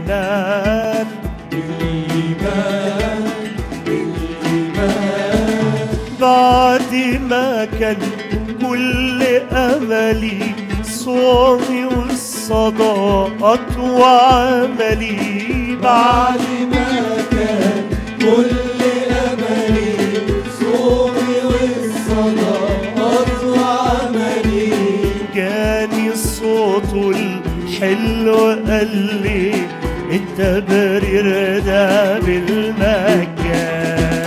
بالإيمان بالإيمان بالإيمان بعد ما كان كل أملي صومي والصداقات وعملي بعد بعد ما كان كل أملي صومي والصلوات وعملي جاني صوته الحلو قال لي التبرير ده بالمكان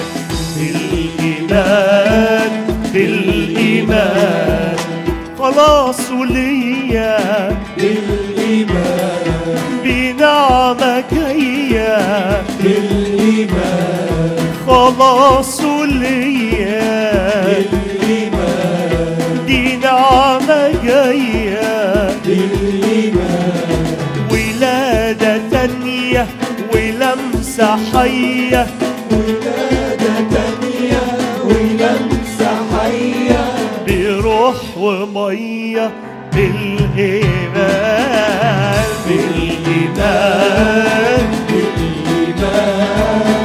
بالإيمان بالإيمان خلاص وليا بالإيمان بنعمة جاية بالإيمان خلاص وليا بالإيمان دي نعمة جاية بالإيمان ولادة تانية ولمسة حية ولادة تانية ولمسة حية بروح ومية بالإيمان بالإيمان بالإيمان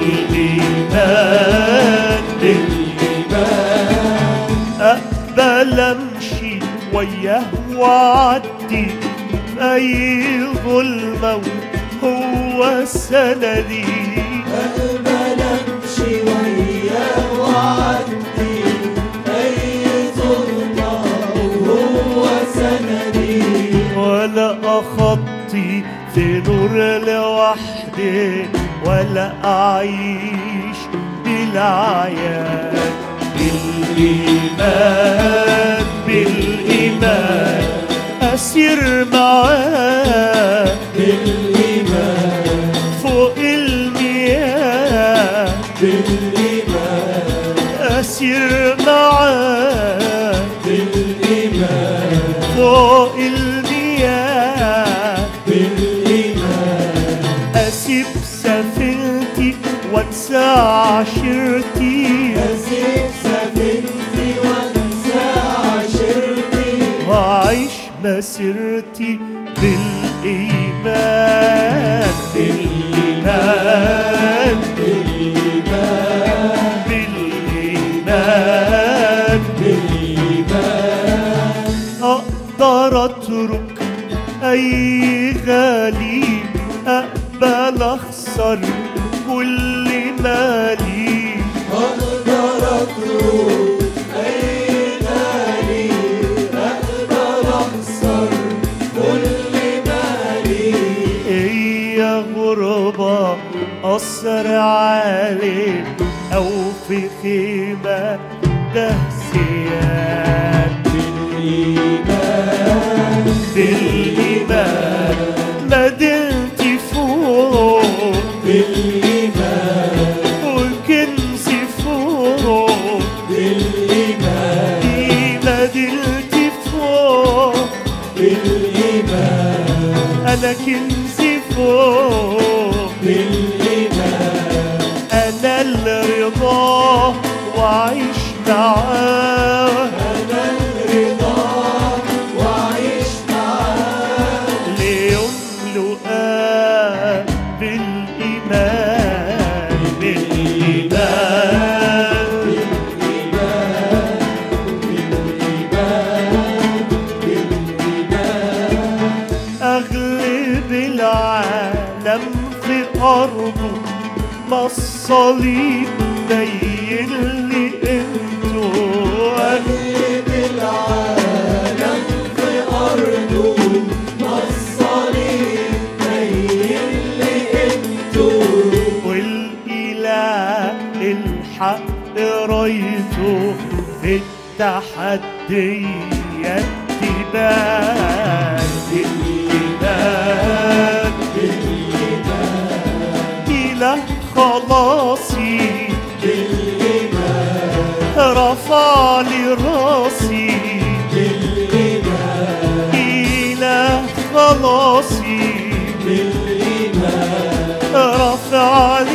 بالإيمان بالإيمان أقبل أمشي وياه وأعدي في أي ظلمة هو سندي أقبل أمشي وياه وأعدي أي ظلمة وهو سندي ولا أخطي في نور لوحدي ولا أعيش بالعيان بالإيمان بالإيمان أسير معاه بالإيمان فوق المياه بالإيمان أسير معاه بالإيمان فوق المياه بالإيمان أسيب سفينتي وانسى عشيرتي أسيب سفينتي وأنسى عشيرتي وأعيش مسيرتي بالإيمان بالإيمان بالإيمان بالإيمان بالإيمان أقدر أترك أي غالي أقبل أخسر كل مالي أقدر أترك أي غالي أقدر أخسر كل مالي هي غربة قصر عالي أو في خيمة دهسيان بالإيمان بالإيمان مدينتي فوق بالإيمان والكنز فوق بالإيمان دي مدينتي فوق بالإيمان أنا كنزي فوق بالإيمان أنا الرضا وأعيش معاه أنا الرضا وأعيش معاه ليملؤ بالإيمان بالإيمان أغلب العالم في أرضه ما الصليب بين لي انتو أغلب العالم في أرضه ما الصليب بين لي انتو والإله الحق رايته في التحديات تبان الإيمان إله خلاصي رفع لي راسي إله خلاصي رفع لي